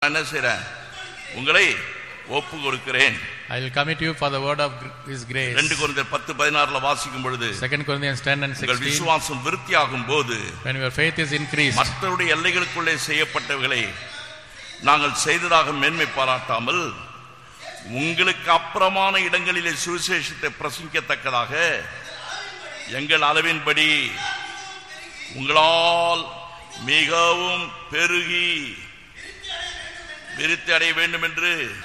நான் என்ன செய்றேன் உங்களை ஒப்பு கொடுக்கிறேன் I will commit you for the word of gr- His grace. ரெண்டு குழந்தை பத்து பதினாறுல வாசிக்கும் பொழுது 2 Corinthians 10 and உங்கள் 16. விசுவாசம் விருத்தியாகும் போது When your faith is increased, மற்றவருடைய எல்லைகளுக்குள்ளே செய்யப்பட்டவைகளை நாங்கள் செய்ததாக மேன்மை பாராட்டாமல் உங்களுக்கு அப்புறமான இடங்களிலே சுவிசேஷத்தை பிரசங்கிக்கத்தக்கதாக எங்கள் அளவின்படி உங்களால் மிகவும் பெருகி விருத்தி அடைய வேண்டும் என்று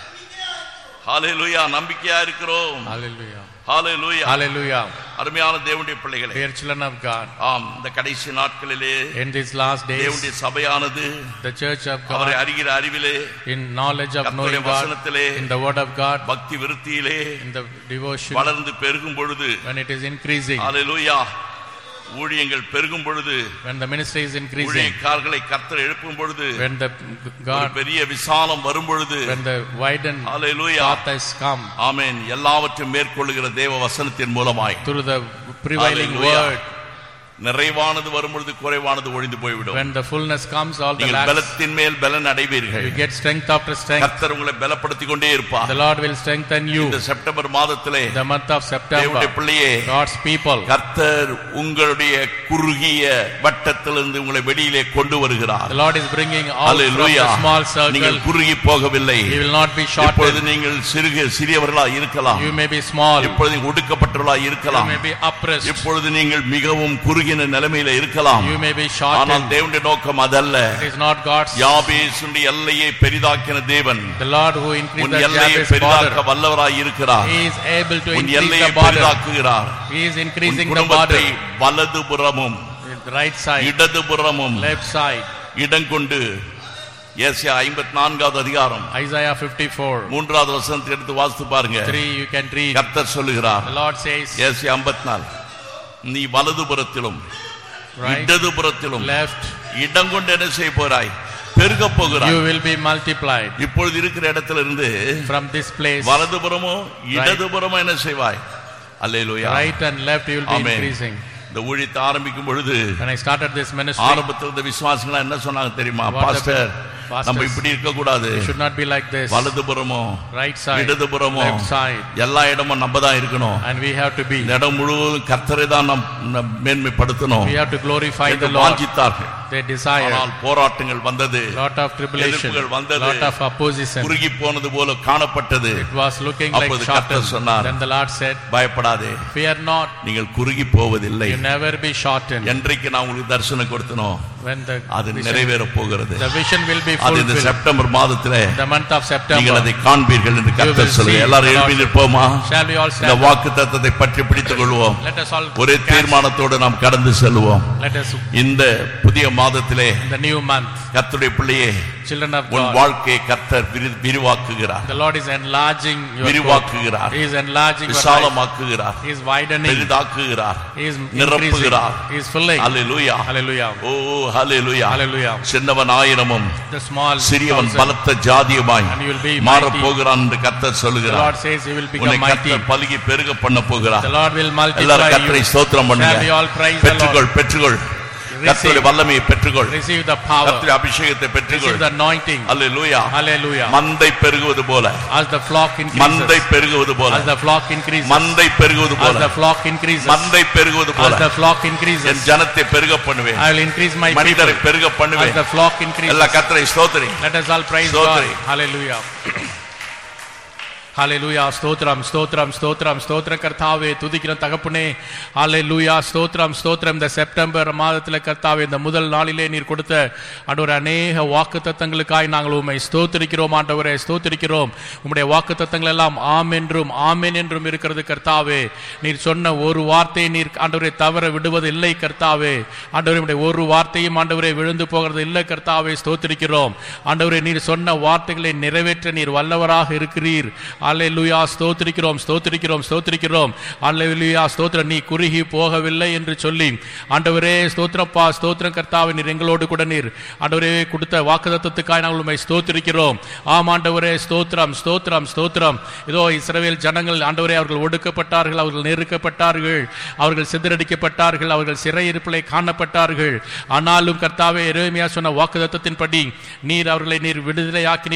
ஹalleluya நம்பிக்கையா இருக்கிறோம் hallelujah. ஹalleluya Hallelujah. அருமையான தேவனுடைய பிள்ளைகளே Dear children of God, ஆம் இந்த கடைசி நாட்களிலே in these last days, தேவனுடைய சபையானது the church of அவரை God, அறிகிற அறிவிலே in knowledge of கர்த்தருடைய knowing God, வசனத்திலே in the word of God, பக்தி விருத்தியிலே in the devotion, வளர்ந்து பெருகும் பொழுது when it is increasing, ஹalleluya ஊழியங்கள் பெருகும் பொழுது when the ministry is increasing, ஊழியக்காரர்களை கர்த்தர் எழுப்பும் பொழுது when the ஒரு God, பெரிய விசாலம் வரும் பொழுது when the widened hallelujah path has come ஆமென் எல்லாவற்றையும் மேற்கொள்ளுகிற தேவ வசனத்தின் மூலமாய் through the prevailing Hallelujah. word, நிறைவானது வரும் பொழுது குறைவானது ஒழிந்து போய்விடும் when the fullness comes, all the நீங்கள் lacks, பலத்தின் மேல் பலன் அடைவீர்கள் you get strength after strength. கர்த்தர் உங்களை பலப்படுத்திக் கொண்டே இருப்பார் The Lord will strengthen you. இந்த செப்டம்பர் மாதத்திலே The month of தேவனுடைய September, பிள்ளையே God's people, கர்த்தர் உங்களுடைய குறுகிய வட்டத்திலிருந்து உங்களை வெளியிலே கொண்டு வருகிறார் the Lord is bringing out from Hallelujah. the small நீங்கள் circle. குறுகி போகவில்லை You will not be இப்பொழுது shortened. நீங்கள் சிறுக சிறியவர்களா இருக்கலாம் You may be small. இப்பொழுது நீங்கள் ஒடுக்கப்பட்டவர்களா You இருக்கலாம் may be oppressed. இப்பொழுது நீங்கள் மிகவும் குறுகின நிலைமையில இருக்கலாம் You may be ஆனால் shortened. தேவனுடைய நோக்கம் அதல்ல It is not God's. யாபேசுடைய எல்லையை பெரிதாக்கின தேவன் The Lord who increased உன் the எல்லையை Jabez பெரிதாக்க border, வல்லவராய் இருக்கிறார் He is able to உன் increase எல்லையை the border. பெரிதாக்குகிறார் He is உன் increasing the குடும்பத்தை border. வலதுபுறமும் The right side, இடதுபுறமும் left side. இடம் கொண்டு ஏசியா ஐம்பத்தி நான்காவது அதிகாரம் Isaiah 54. மூன்றாவது வசனத்தை எடுத்து வாசித்து பாருங்க 3 you can read. கர்த்தர் சொல்லுகிறார் The Lord says, ஏசியா ஐம்பத்தி நாலு நீ வலதுபுறத்திலும் right, இடதுபுறத்திலும் left, இடம் கொண்டு என்ன செய்ய போறாய் பெருக போகிறாய் you will be multiplied. இப்பொழுது இருக்கிற இடத்துல இருந்து From this place, வலதுபுறமோ இடதுபுறமோ என்ன செய்வாய் அல்லேலூயா right and left, you will be Amen. increasing. இந்த ஊழியத்தை ஆரம்பிக்கும் பொழுது When I started this ministry, ஆரம்பத்தில் இருந்த விசுவாசிகளா என்ன சொன்னாங்க தெரியுமா What the பாஸ்டர் pastors- நம்ம இப்படி இருக்க கூடாது it should not be like this. வலதுபுறமோ Right side, இடதுபுறமோ left side, எல்லா இடமும் நம்ம தான் இருக்கணும் and we have to be. இந்த இடம் முழுவதும் கர்த்தரை தான் நம் நம் மேன்மைப்படுத்தணும் We have to glorify என்று the Lord. வாஞ்சித்தார்கள் They desire ஆனால் போராட்டங்கள் வந்தது lot of tribulation, எதிர்ப்புகள் வந்தது. lot of opposition. குறுகி போனது போல காணப்பட்டது It was looking like அப்போது கர்த்தர் shortened. சொன்னார். Then the Lord said, பயப்படாதே Fear not, நீங்கள் குறுகி போவதில்லை you never be shortened. என்றைக்கு நான் உங்களுக்கு தரிசனம் கொடுத்தனோ When the அது vision, நிறைவேற போகிறது the vision will be அது இந்த fulfilled. செப்டம்பர் மாதத்திலே The month of நீங்கள் September. அதை காண்பீர்கள் என்று will கர்த்தர் see சொல்லுங்க எல்லாரும் the Lord. எழுப்பி நிற்போமா Shall we all இந்த stand? வாக்கு தத்தத்தை பற்றி பிடித்துக் கொள்வோம் Let us all ஒரே catch- தீர்மானத்தோடு நாம் கடந்து செல்வோம் Let us இந்த புதிய மாதத்திலே in the new month, கர்த்தருடைய பிள்ளையே children of உன் God. வாழ்க்கையை கர்த்தர் விரி- விரிவாக்குகிறார் The Lord is enlarging your court. விரிவாக்குகிறார் He is enlarging your life. விசாலமாக்குகிறார் He is widening. பெரிதாக்குகிறார் He is increasing. நிரப்புகிறார் He is filling. Hallelujah Hallelujah. O hallelujah Hallelujah. சின்னவன் ஆயிரமும் The small சிறியவன் thousand, பலத்த ஜாதியுமாய் and you will be மாறப் mighty. போகிறான் என்று கர்த்தர் The சொல்லுகிறார் Lord says He will உன்னை become mighty. கர்த்தர் பலுகி பெருக பண்ண போகிறார் The Lord will multiply எல்லாரும் கர்த்தரை you. ஸ்தோத்திரம் Shall we பண்ணுங்க all praise the பெற்றுக்கொள் Lord? பெற்றுக்கொள் கர்த்தருடைய வல்லமையை பெற்றுக்கொள் Receive the power. கர்த்தருடைய அபிஷேகத்தை பெற்றுக்கொள் Receive the anointing. Hallelujah Hallelujah. மந்தை பெருகுவது போல As the flock மந்தை increases. பெருகுவது போல As the flock increases. மந்தை பெருகுவது As போல the flock increases. மந்தை பெருகுவது As போல the flock என் increases. ஜனத்தை பெருக பண்ணுவேன் I will increase my people. மனிதரை பெருக As பண்ணுவேன் the flock increases. எல்லா கர்த்தரை ஸ்தோத்திரி Let us all praise God. Stotri. Hallelujah. ஹalleluya ஸ்தோத்திரம் ஸ்தோத்திரம் ஸ்தோத்திரம் ஸ்தோத்திர கர்த்தாவே துதிக்கிற தகப்பனே ஹalleluya ஸ்தோத்திரம் ஸ்தோத்திரம் இந்த செப்டம்பர் மாதத்தில் கர்த்தாவே இந்த முதல் நாளிலே நீர் கொடுத்த ஆண்டவரே அநேக வாக்குத்தத்தங்களுக்காய் நாங்கள் உம்மை ஸ்தோத்திரிக்கிறோம் ஆண்டவரே ஸ்தோத்திரிக்கிறோம் உம்முடைய வாக்குத்தத்தங்கள் எல்லாம் ஆம் என்றும் ஆமென் என்றும் இருக்கிறது கர்த்தாவே நீர் சொன்ன ஒரு வார்த்தையை நீர் ஆண்டவரை தவற விடுவது இல்லை கர்த்தாவே ஆண்டவரே உம்முடைய ஒரு வார்த்தையும் ஆண்டவரே விழுந்து போகிறது இல்லை கர்த்தாவே ஸ்தோத்திரிக்கிறோம் ஆண்டவரே நீர் சொன்ன வார்த்தைகளை நிறைவேற்ற நீர் வல்லவராக இருக்கிறீர் அல்லேலூயா ஸ்தோத்திரிக்கிறோம் ஸ்தோத்திரிக்கிறோம் ஸ்தோத்திரிக்கிறோம் அல்லேலூயா ஸ்தோத்திரம் நீ குறுகி போகவில்லை என்று சொல்லி ஆண்டவரே ஸ்தோத்திரப்பா ஸ்தோத்திரம் கர்த்தாவே நீர் எங்களோடு கூட நீர் ஆண்டவரே கொடுத்த வாக்குதத்தத்துக்காக நாங்கள் உண்மை ஸ்தோத்திரிக்கிறோம் ஆம் ஆண்டவரே ஸ்தோத்திரம் ஸ்தோத்திரம் ஸ்தோத்திரம் இதோ இஸ்ரவேல் ஜனங்கள் ஆண்டவரே அவர்கள் ஒடுக்கப்பட்டார்கள் அவர்கள் நெருக்கப்பட்டார்கள் அவர்கள் சிதறடிக்கப்பட்டார்கள் அவர்கள் சிறையிருப்பிலே காணப்பட்டார்கள் ஆனாலும் கர்த்தாவே எரேமியா சொன்ன வாக்குதத்தத்தின்படி நீர் அவர்களை நீர் விடுதலையாக்கி